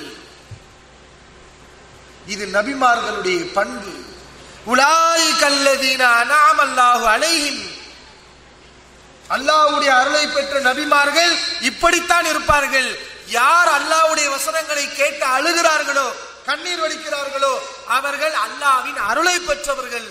இது நபிமார்களுடைய பண்பு உலாய் கல்லதீன அனாமல்லாஹு அலைஹிம் அல்லாஹ்வுடைய அருளை பெற்ற நபிமார்கள் இப்படித்தான் இருப்பார்கள் யார் அல்லாஹ்வுடைய வசனங்களை கேட்டு அழுகிறார்களோ கண்ணீர் வடிக்கிறார்களோ அவர்கள் அல்லாஹ்வின் அருளை பெற்றவர்கள்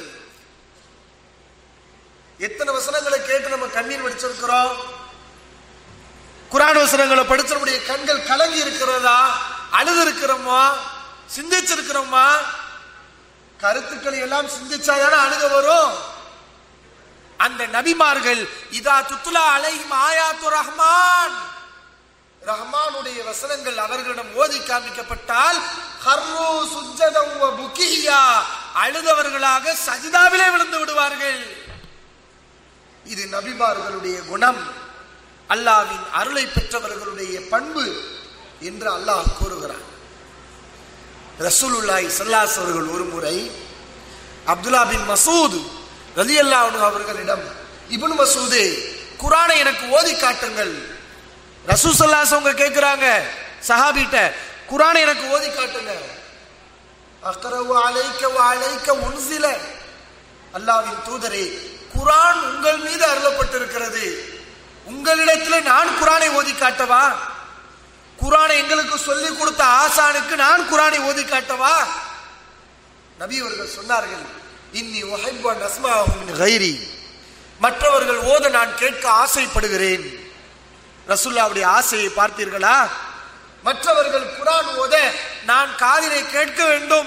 எத்தனை வசனங்களை கேட்டு நம்ம கண்ணீர் வடிச்சிருக்கிறோம் குரான் வசனங்களை படிச்ச நம்முடைய கண்கள் கலங்கி இருக்கிறதா அழுது இருக்கிறோமா சிந்திச்சிருக்கிறோமா கருத்துக்களை எல்லாம் சிந்திச்சாதானே அழுக வரும் அந்த நபிமார்கள் இதா துத்துலா அலைஹிம் ஆயாத்து ரஹ்மான் ரஹ்மானுடைய வசனங்கள் அவர்களிடம் ஓதி காமிக்கப்பட்டால் ஹர்ரு சுஜ்ஜதம் வ புக்கியா அழுதவர்களாக சஜிதாவிலே விழுந்து விடுவார்கள் இது நபிமார்களுடைய குணம் அல்லாவின் அருளை பெற்றவர்களுடைய பண்பு என்று அல்லாஹ் கூறுகிறான் ரசூலுல்லாஹி ஸல்லல்லாஹு அவர்கள் ஒரு முறை அப்துல்லா பின் மசூத் ரலியல்லாஹு அன்ஹு அவர்களிடம் இப்னு மசூதே குர்ஆனை எனக்கு ஓதி காட்டுங்கள் ரசூல் ஸல்லல்லாஹு அவங்க கேக்குறாங்க சஹாபிட்ட குர்ஆனை எனக்கு ஓதி காட்டுங்க அக்ரவு அலைக்க வ அலைக்க உன்சில அல்லாஹ்வின் தூதரே குர்ஆன் உங்கள் மீது அருளப்பட்டிருக்கிறது உங்களிடத்தில் நான் குர்ஆனை ஓதி காட்டவா குரானை எங்களுக்கு சொல்லி கொடுத்த ஆசானுக்கு நான் குரானை ஓதி காட்டவா நபி அவர்கள் சொன்னார்கள் இன்னி உஹைப்பு நஸ்மாஹும் மின் கைரி மற்றவர்கள் ஓத நான் கேட்க ஆசைப்படுகிறேன் ரசுல்லாவுடைய ஆசையை பார்த்தீர்களா மற்றவர்கள் குரான் ஓத நான் காதிலே கேட்க வேண்டும்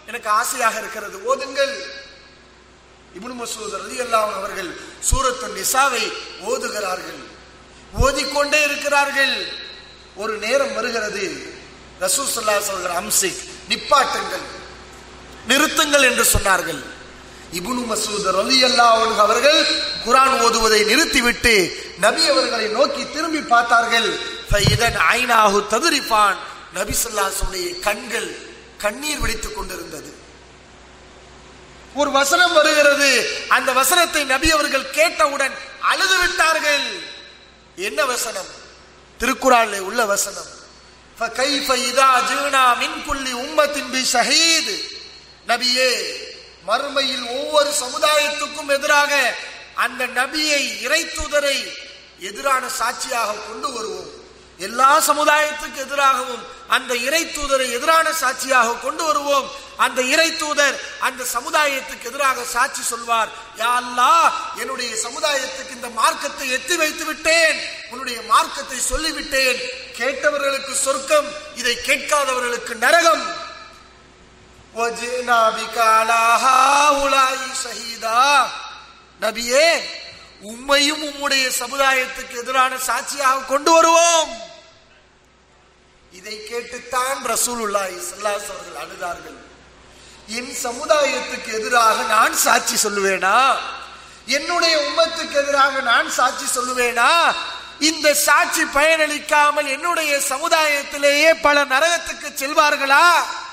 எனக்கு ஆசையாக இருக்கிறது ஓதுங்கள் இப்னு மசூத் ரலியல்லாஹு அவர்கள் சூரத்து நிசாவை ஓதுகிறார்கள் ஓதிக்கொண்டே இருக்கிறார்கள் ஒரு நேரம் வருகிறது ரசூல் ஸல்லல்லாஹு அலைஹி வஸல்லம் அம்சிக் நிப்பாட்டுங்கள் நிறுத்துங்கள் என்று சொன்னார்கள் இப்னு மசூத் ரலியல்லாஹு அன்ஹு அவர்கள் குர்ஆன் ஓதுவதை நிறுத்திவிட்டு நபி அவர்களை நோக்கி திரும்பி பார்த்தார்கள் ஃபைதன் ஐனாஹு ததுரிஃபான் நபி ஸல்லல்லாஹு அலைஹி வஸல்லம் கண்கள் கண்ணீர் வெடித்துக் கொண்டிருந்தது ஒரு வசனம் வருகிறது அந்த வசனத்தை நபி அவர்கள் கேட்டவுடன் அழுது விட்டார்கள் என்ன வசனம் திருக்குறானில் உள்ள வசனம் فَكَيْفَ إِذَا جِئْنَا مِنْ كُلِّ أُمَّةٍ بِشَهِيدٍ நபியே மறுமையில் ஒவ்வொரு சமுதாயத்துக்கும் எதிராக அந்த நபியை இறை தூதரை எதிரான சாட்சியாக கொண்டு வருவோம் எல்லா சமுதாயத்துக்கு எதிராகவும் அந்த இறை தூதரை எதிரான சாட்சியாக கொண்டு வருவோம் அந்த இறை தூதர் அந்த சமுதாயத்துக்கு எதிராக சாட்சி சொல்வார் யா அல்லாஹ் என்னுடைய சமுதாயத்துக்கு இந்த மார்க்கத்தை எத்தி வைத்து விட்டேன் உன்னுடைய மார்க்கத்தை சொல்லிவிட்டேன் கேட்டவர்களுக்கு சொர்க்கம் இதை கேட்காதவர்களுக்கு நரகம் وَجِئْنَا بِكَ عَلَى هَؤُلَاءِ شَهِيدًا. நபியே உம்மையும் உம்முடைய சமுதாயத்துக்கு எதிரான சாட்சியாக கொண்டு வருவோம் இதை கேட்டுத்தான் ரசூலுல்லாஹி ஸல்லல்லாஹு அலைஹி அவர்கள் அழுதார்கள் என் சமுதாயத்துக்கு எதிராக நான் சாட்சி சொல்லுவேனா என்னுடைய உம்மத்துக்கு எதிராக நான் சாட்சி சொல்லுவேனா இந்த சாட்சி பயனளிக்காமல் என்னுடைய சமுதாயத்திலேயே பல நரகத்துக்கு செல்வார்களா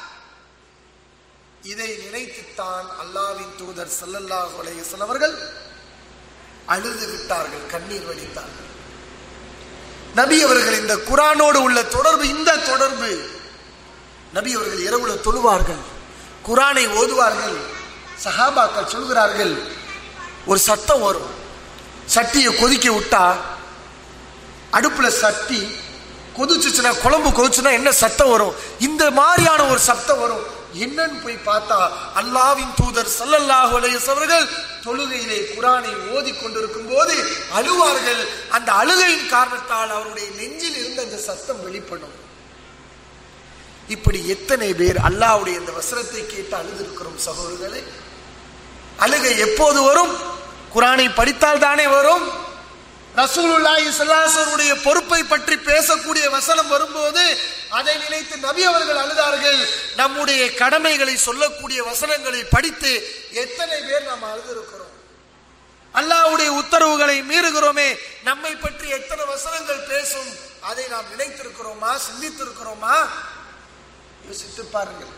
இதை நினைத்துத்தான் அல்லாவின் தூதர் ஸல்லல்லாஹு அலைஹி வஸல்லம் அவர்கள் அழுது விட்டார்கள் கண்ணீர் வடித்தார்கள் நபி அவர்கள் இந்த குரானோடு உள்ள தொடர்பு இந்த தொடர்பு நபி அவர்கள் இரவுல தொழுவார்கள் குரானை ஓதுவார்கள் சஹாபாக்கள் சொல்கிறார்கள் ஒரு சத்தம் வரும் சட்டியை கொதிக்க விட்டா அடுப்புல சட்டி கொதிச்சுச்சுன்னா குழம்பு கொதிச்சுன்னா என்ன சத்தம் வரும் இந்த மாதிரியான ஒரு சத்தம் வரும் என்னன்னு போய் பார்த்தா அல்லாவின் தூதர் ஸல்லல்லாஹு அலைஹி வஸல்லம் அவர்கள் தொழுகையிலே குரானை ஓதி கொண்டிருக்கும் போது அழுவார்கள் அந்த அழுகையின் காரணத்தால் அவருடைய நெஞ்சில் இருந்த அந்த சத்தம் வெளிப்படும் இப்படி எத்தனை பேர் அல்லாஹ்வுடைய இந்த வசனத்தை கேட்டு அழுதிருக்கிறோம் சகோதரர்களே அழுகை எப்போது வரும் குரானை படித்தால் தானே வரும் ரசூலுல்லாஹி ஸல்லல்லாஹு பொறுப்பை பற்றி பேசக்கூடிய வசனம் வரும்போது அதை நினைத்து நபி அவர்கள் அழுதார்கள் நம்முடைய கடமைகளை சொல்லக்கூடிய வசனங்களை படித்து எத்தனை பேர் நாம் அழுதிருக்கிறோம் அல்லாஹ்வுடைய உத்தரவுகளை மீறுகிறோமே நம்மை பற்றி எத்தனை வசனங்கள் பேசும் அதை நாம் நினைத்திருக்கிறோமா சிந்தித்திருக்கிறோமா யோசித்து பாருங்கள்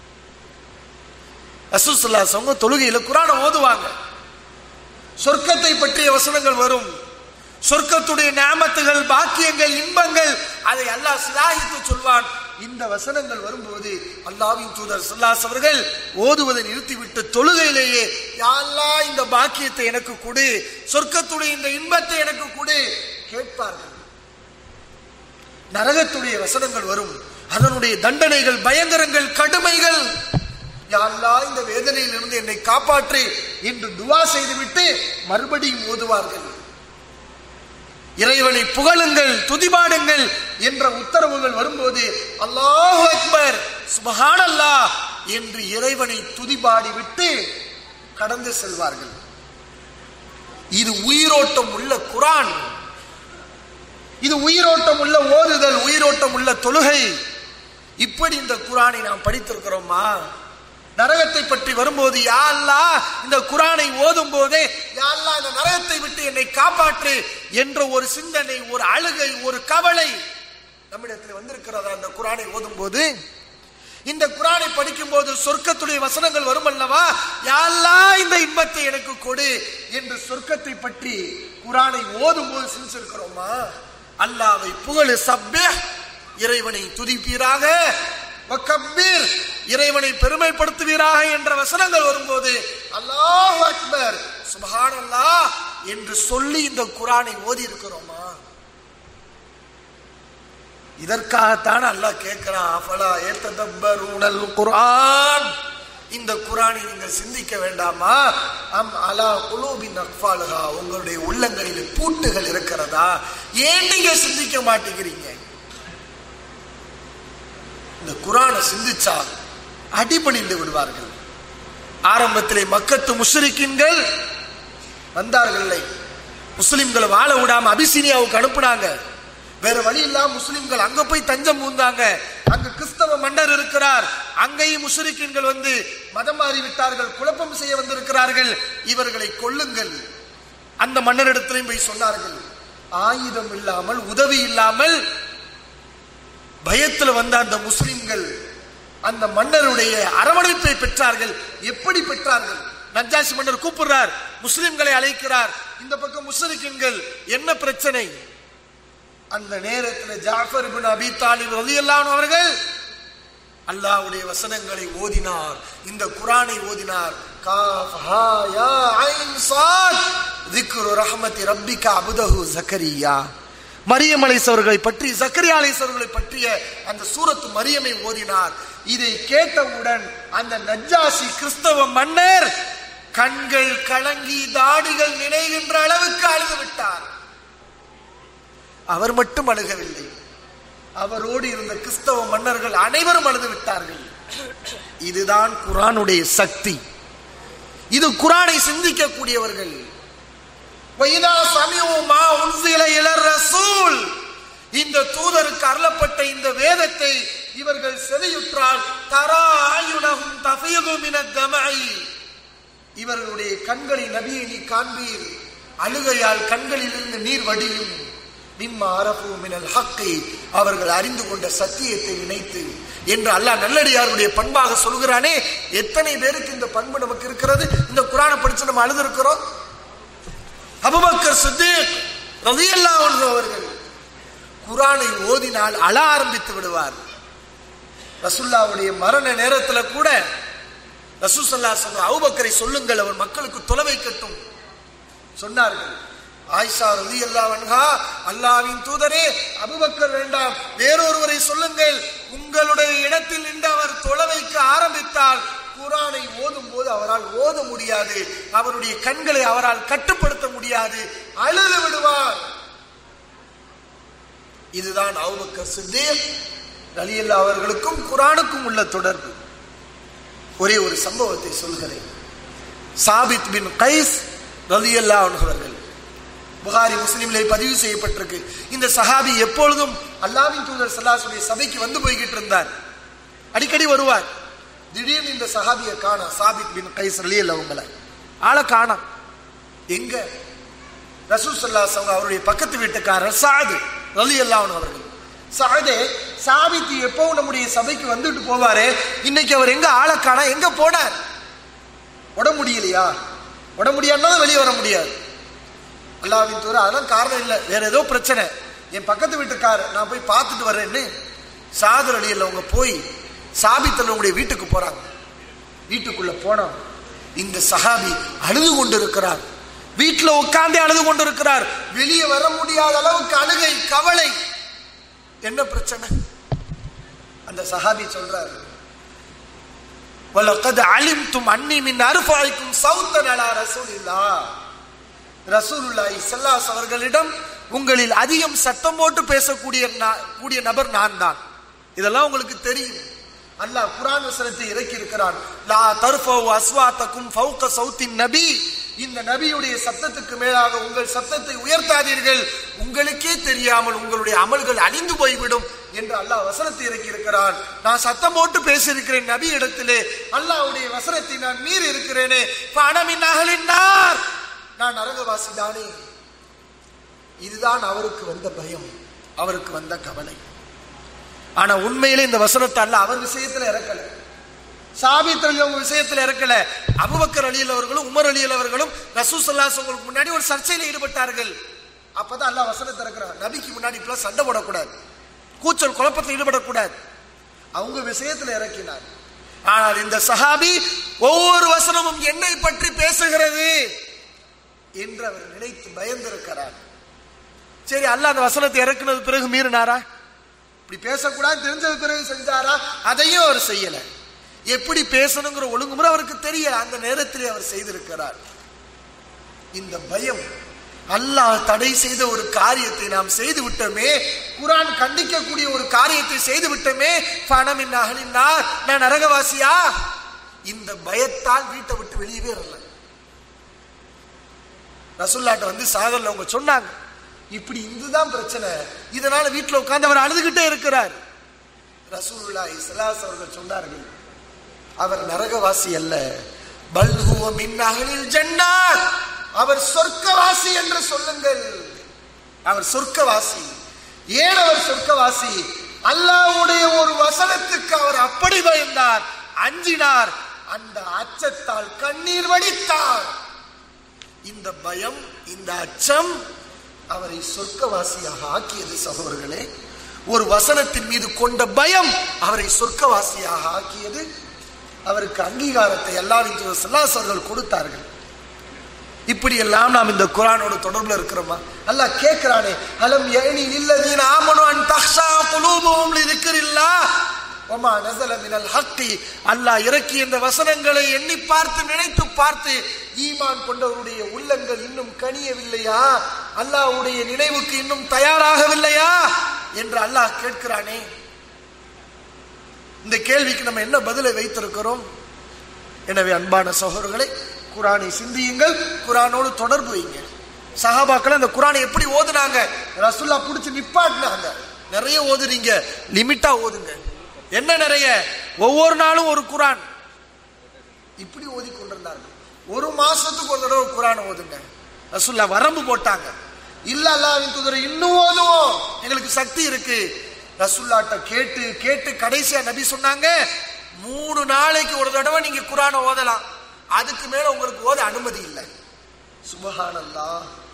ரசூலுல்லாஹி அவங்க தொழுகையில குரானை ஓதுவாங்க சொர்க்கத்தை பற்றிய வசனங்கள் வரும் சொர்க்கத்துடைய நாமத்துகள் பாக்கியங்கள் இன்பங்கள் அதை அல்லாஹ் சிலாகித்து சொல்வான் இந்த வசனங்கள் வரும்போது அல்லாவின் தூதர் சல்லாஸ் அவர்கள் ஓதுவதை நிறுத்திவிட்டு தொழுகையிலேயே யா அல்லாஹ் இந்த பாக்கியத்தை எனக்கு கொடு சொர்க்கத்துடைய இந்த இன்பத்தை எனக்கு கொடு கேட்பார்கள் நரகத்துடைய வசனங்கள் வரும் அதனுடைய தண்டனைகள் பயங்கரங்கள் கடுமைகள் யா அல்லாஹ் இந்த வேதனையிலிருந்து என்னை காப்பாற்று என்று துவா செய்துவிட்டு மறுபடியும் ஓதுவார்கள் இறைவனை புகழுங்கள் துதிபாடுங்கள் என்ற உத்தரவுகள் வரும்போது அல்லாஹ் அக்பர் சுபஹான் அல்லாஹ் என்று இறைவனை துதிபாடி விட்டு கடந்து செல்வார்கள் இது உயிரோட்டம் உள்ள குரான் இது உயிரோட்டம் உள்ள ஓதுதல் உயிரோட்டம் உள்ள தொழுகை இப்படி இந்த குரானை நாம் படித்திருக்கிறோமா நரகத்தை பற்றி வரும்போது யா அல்லாஹ் இந்த குரானை ஓதும் போதே யா அல்லாஹ் இந்த நரகத்தை விட்டு என்னை காப்பாற்று என்ற ஒரு சிந்தனை ஒரு அழுகை ஒரு கவலை நம்மிடத்தில் வந்திருக்கிறதா அந்த குரானை ஓதும் போது இந்த குரானை படிக்கும் போது சொர்க்கத்துடைய வசனங்கள் வரும் அல்லவா யா அல்லாஹ் இந்த இன்பத்தை எனக்கு கொடு என்று சொர்க்கத்தை பற்றி குரானை ஓதும் போது சிந்திச்சிருக்கிறோமா அல்லாவை புகழு சப்ய இறைவனை துதிப்பீராக வக்கப்பீர் இறைவனை பெருமைப்படுத்துவீராக என்ற வசனங்கள் வரும்போது அல்லாஹ் அக்பர் சுபஹான் அல்லாஹ் என்று சொல்லி இந்த குரானை ஓதி இருக்கிறோமா இதற்காகத்தான் அல்லாஹ் கேட்கிறான் அஃபலா ஏத்ததப்பரூனல் குர்ஆன் இந்த குரானை நீங்கள் சிந்திக்க வேண்டாமா அம் அலா குலூபின் அக்ஃபாலுஹா உங்களுடைய உள்ளங்களில் பூட்டுகள் இருக்கிறதா ஏன் நீங்க சிந்திக்க மாட்டேங்கிறீங்க இந்த குரானை சிந்திச்சா அடிபணிந்து விடுவார்கள் ஆரம்பத்திலே மக்கத்து முஷ்ரிக்கின்கள் வந்தார்கள் முஸ்லிம்களை வாழ விடாம அபிசீனியாவுக்கு அனுப்புனாங்க வேற வழி இல்லாம முஸ்லிம்கள் அங்க போய் தஞ்சம் பூந்தாங்க அங்க கிறிஸ்தவ மன்னர் இருக்கிறார் அங்கேயும் முஷ்ரிக்கின்கள் வந்து மதம் மாறி விட்டார்கள் குழப்பம் செய்ய வந்திருக்கிறார்கள் இவர்களை கொல்லுங்கள் அந்த மன்னரிடத்திலையும் போய் சொன்னார்கள் ஆயுதம் இல்லாமல் உதவி இல்லாமல் பயத்துல வந்த அந்த முஸ்லிம்கள் அந்த மன்னருடைய அரவணைப்பை பெற்றார்கள் எப்படி பெற்றார்கள் நஜாசி மன்னர் கூப்பிடுறார் முஸ்லிம்களை அழைக்கிறார் இந்த பக்கம் முஸ்லிம்கள் என்ன பிரச்சனை அந்த நேரத்தில் ஜாஃபர் இப்னு அபி தாலிப் ரலியல்லாஹு அவர்கள் அல்லாஹ்வுடைய வசனங்களை ஓதினார் இந்த குரானை ஓதினார் காஃப் ஹா யா ஐன் சாத் ذிக்ரு ரஹ்மத்தி ரப்பிக அபுதஹு ஜக்கரியா மரியம் அலைஸ் அவர்களை பற்றி ஜக்கரியா அலைஸ் அவர்களை பற்றிய அந்த சூரத்து மரியமை ஓதினார் இதை கேட்டவுடன் அந்த நஜ்ஜாசி கிறிஸ்தவ மன்னர் கண்கள் கலங்கி தாடிகள் நினைகின்ற அளவுக்கு அழுது விட்டார் அவர் மட்டும் அழுகவில்லை அவரோடு இருந்த கிறிஸ்தவ மன்னர்கள் அனைவரும் அழுது விட்டார்கள் இதுதான் குரானுடைய சக்தி இது குரானை சிந்திக்கக்கூடியவர்கள் வைதா சமியுமா உன்சில இளர் ரசூல் இந்த தூதருக்கு அருளப்பட்ட இந்த வேதத்தை இவர்கள் செவியுற்றால் தரா ஆயுனகும் தஃபீது மினத் தமஇ இவர்களுடைய கண்களில் நபியை நீ காண்பீர் அழுகையால் கண்களிலிருந்து நீர் வடியும் மிம்மா அரபு மினல் ஹக்கை அவர்கள் அறிந்து கொண்ட சத்தியத்தை நினைத்து என்று அல்லாஹ் நல்லடியாருடைய பண்பாக சொல்கிறானே எத்தனை பேருக்கு இந்த பண்பு நமக்கு இருக்கிறது இந்த குரானை படிச்சு நம்ம அழுது இருக்கிறோம் அபுபக்கர் சித்திக் ரலியல்லாஹு அன்ஹு அவர்கள் குரானை ஓதினால் அழ ஆரம்பித்து விடுவார் ரசுல்லாவுடைய மரண நேரத்துல கூட ரசூசல்லா சொன்ன அவுபக்கரை சொல்லுங்கள் அவர் மக்களுக்கு தொலை வைக்கட்டும் சொன்னார்கள் ஆயிஷா ரதி அல்லாவன்ஹா அல்லாவின் தூதரே அபுபக்கர் வேண்டாம் வேறொருவரை சொல்லுங்கள் உங்களுடைய இடத்தில் நின்று அவர் தொலை வைக்க ஆரம்பித்தால் குரானை ஓதும் போது அவரால் ஓத முடியாது அவருடைய கண்களை அவரால் கட்டுப்படுத்த முடியாது அழுது விடுவார் இதுதான் அவுபக்கர் சித்தீக் ரலியல்லா அவர்களுக்கும் குரானுக்கும் உள்ள தொடர்பு ஒரே ஒரு சம்பவத்தை சொல்கிறேன் சாபித் பின் கைஸ் ரலியல்லா அவர்கள் புகாரி முஸ்லிம்ல பதிவு செய்யப்பட்டிருக்கு இந்த சஹாபி எப்பொழுதும் அல்லாவின் தூதர் சல்லாசுடைய சபைக்கு வந்து போய்கிட்டு இருந்தார் அடிக்கடி வருவார் திடீர்னு இந்த சஹாபியை காணா சாபித் பின் கைஸ் ரலியல்லா அவங்கள ஆளை காணாம் எங்க ரசூல் சல்லாஸ் அவங்க அவருடைய பக்கத்து வீட்டுக்காரர் சாது ரலியல்லா அவர்கள் சாதே சாபித்து எப்பவும் நம்முடைய சபைக்கு வந்துட்டு போவாரு இன்னைக்கு அவர் எங்க ஆளை காணா எங்க போனார் உட முடியலையா உட முடியாதுனா வெளியே வர முடியாது அல்லாவின் தூரம் அதெல்லாம் காரணம் இல்லை வேற ஏதோ பிரச்சனை என் பக்கத்து வீட்டுக்கார நான் போய் பார்த்துட்டு வரேன்னு சாதர் அலியில் அவங்க போய் சாபித்தல் உங்களுடைய வீட்டுக்கு போறாங்க வீட்டுக்குள்ள போனோம் இந்த சஹாபி அழுது கொண்டிருக்கிறார் வீட்டுல உட்கார்ந்தே அழுது கொண்டிருக்கிறார் வெளியே வர முடியாத அளவுக்கு அழுகை கவலை என்ன பிரச்சனை அந்த சஹாபி சொல்றாரு வலக்கது அலிம்தும் அன்னி மின் அருஃபாய்க்கும் சௌத்த நலா ரசூலில்லா ரசூலுல்லாஹி ஸல்லல்லாஹு அவர்களிடம் உங்களில் அதிகம் சத்தம் போட்டு பேசக்கூடிய நா- கூடிய நபர் நான் தான் இதெல்லாம் உங்களுக்கு தெரியும் அல்லாஹ் குர்ஆன் வசனத்தை இறக்கி இருக்கிறான் லா தர்ஃபவு அஸ்வாத்தக்கும் ஃபௌக சௌத்தின் நபி இந்த நபியுடைய சத்தத்துக்கு மேலாக உங்கள் சத்தத்தை உயர்த்தாதீர்கள் உங்களுக்கே தெரியாமல் உங்களுடைய அமல்கள் அழிந்து போய்விடும் என்று அல்லாஹ் வசனத்தை இறக்கி இருக்கிறான் நான் சத்தம் போட்டு பேசியிருக்கிறேன் நபி இடத்திலே அல்லாஹ்வுடைய வசனத்தை நான் மீறி இருக்கிறேனே பணமின் அகலினார் நான் நரகவாசி தானே இதுதான் அவருக்கு வந்த பயம் அவருக்கு வந்த கவலை ஆனா உண்மையிலே இந்த வசனத்தை அல்ல அவர் விஷயத்துல இறக்கல சாபித் அலி அவங்க விஷயத்துல இறக்கல அபுபக்கர் அலியல் அவர்களும் உமர் அலியல் அவர்களும் ரசூசல்லாஸ் அவங்களுக்கு முன்னாடி ஒரு சர்ச்சையில ஈடுபட்டார்கள் அப்பதான் அல்லாஹ் வசனத்தை இறக்குறார் நபிக்கு முன்னாடி இப்பெல்லாம் சண்டை போடக்கூடாது கூச்சல் குழப்பத்தில் ஈடுபடக்கூடாது அவங்க விஷயத்துல இறக்கினார் ஆனால் இந்த சஹாபி ஒவ்வொரு வசனமும் என்னை பற்றி பேசுகிறது என்று அவர் நினைத்து பயந்திருக்கிறார் சரி அல்லாஹ் அந்த வசனத்தை இறக்குனது பிறகு மீறினாரா இப்படி பேசக்கூடாது தெரிஞ்சது பிறகு செஞ்சாரா அதையும் அவர் செய்யல எப்படி பேசணுங்கிற ஒழுங்குமுறை அவருக்கு தெரியல அந்த நேரத்திலே அவர் செய்திருக்கிறார் இந்த பயம் அல்லாஹ் தடை செய்த ஒரு காரியத்தை நாம் செய்து விட்டோமே குரான் கண்டிக்கக்கூடிய ஒரு காரியத்தை செய்து விட்டோமே பணம் அகலினார் நான் நரகவாசியா இந்த பயத்தால் வீட்டை விட்டு வெளியவே வரல ரசுல்லாட்ட வந்து சாகர்ல அவங்க சொன்னாங்க இப்படி இதுதான் பிரச்சனை இதனால வீட்டுல உட்கார்ந்து அவர் அழுதுகிட்டே இருக்கிறார் ரசூலுல்லா இஸ்லாஸ் அவர்கள் சொன்னார்கள் அவர் நரகவாசி அல்ல பல்ஹுவ மின் அகலில் ஜன்னா அவர் சொர்க்கவாசி என்று சொல்லுங்கள் அவர் சொர்க்கவாசி ஏன் அவர் சொர்க்கவாசி அல்லாஹ்வுடைய ஒரு வசனத்துக்கு அவர் அப்படி பயந்தார் அஞ்சினார் அந்த அச்சத்தால் கண்ணீர் வடித்தார் இந்த பயம் இந்த அச்சம் அவரை சொர்க்கவாசியாக ஆக்கியது சகோதரர்களே ஒரு வசனத்தின் மீது கொண்ட பயம் அவரை சொர்க்கவாசியாக ஆக்கியது அவருக்கு அங்கீகாரத்தை எல்லாரும் அவர்கள் கொடுத்தார்கள் இப்படி எல்லாம் நாம் இந்த குரானோட தொடர்புல இருக்கிறோமா அல்லாஹ் கேட்கிறானே அலம் யனி லில்லதீன ஆமனு அன் தக்ஷா குலூபுஹும் லிذிக்ரில்லாஹ் வமா நஸல மினல் ஹக்கி அல்லாஹ் இறக்கிய இந்த வசனங்களை எண்ணி பார்த்து நினைத்து பார்த்து ஈமான் கொண்டவருடைய உள்ளங்கள் இன்னும் கனியவில்லையா அல்லாஹ்வுடைய நினைவுக்கு இன்னும் தயாராகவில்லையா என்று அல்லாஹ் கேட்கிறானே இந்த கேள்விக்கு நம்ம என்ன பதிலை வைத்திருக்கிறோம் எனவே அன்பான சகோதரர்களை குரானை சிந்தியுங்கள் குரானோடு தொடர்பு வைங்க சஹாபாக்கள் அந்த குரானை எப்படி ஓதுனாங்க ரசுல்லா புடிச்சு நிப்பாட்டினாங்க நிறைய ஓதுறீங்க லிமிட்டா ஓதுங்க என்ன நிறைய ஒவ்வொரு நாளும் ஒரு குரான் இப்படி ஓதி கொண்டிருந்தார்கள் ஒரு மாசத்துக்கு ஒரு தடவை குரான் ஓதுங்க ரசுல்லா வரம்பு போட்டாங்க இல்ல அல்லாவின் தூதர் இன்னும் ஓதுவோம் எங்களுக்கு சக்தி இருக்கு ரசுல்லாட்ட கேட்டு கேட்டு கடைசியா நபி சொன்னாங்க மூணு நாளைக்கு ஒரு தடவை நீங்க குரானை ஓதலாம் அதுக்கு மேல உங்களுக்கு ஓத அனுமதி இல்லை சுபஹானல்லா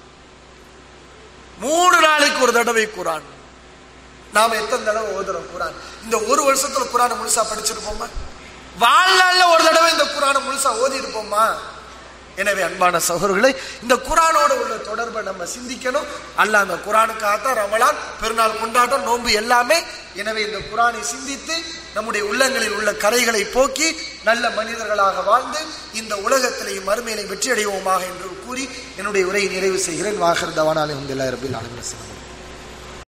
மூணு நாளைக்கு ஒரு தடவை குரான் நாம எத்தனை தடவை ஓதுறோம் குரான் இந்த ஒரு வருஷத்துல குரானை முழுசா படிச்சிருப்போமா வாழ்நாள்ல ஒரு தடவை இந்த குரானை முழுசா ஓதி இருப்போமா எனவே அன்பான சகோதரர்களை இந்த குரானோட உள்ள தொடர்பை நம்ம சிந்திக்கணும் அல்ல அந்த குரானுக்காகத்தான் ரமலான் பெருநாள் கொண்டாட்டம் நோன்பு எல்லாமே எனவே இந்த குரானை சிந்தித்து நம்முடைய உள்ளங்களில் உள்ள கரைகளை போக்கி நல்ல மனிதர்களாக வாழ்ந்து இந்த உலகத்திலேயும் மறுமையிலையும் வெற்றி அடைவோமாக என்று கூறி என்னுடைய உரையை நிறைவு செய்கிறேன் வாகர் தவானாலே உங்கள் ரபில் ஆலமின்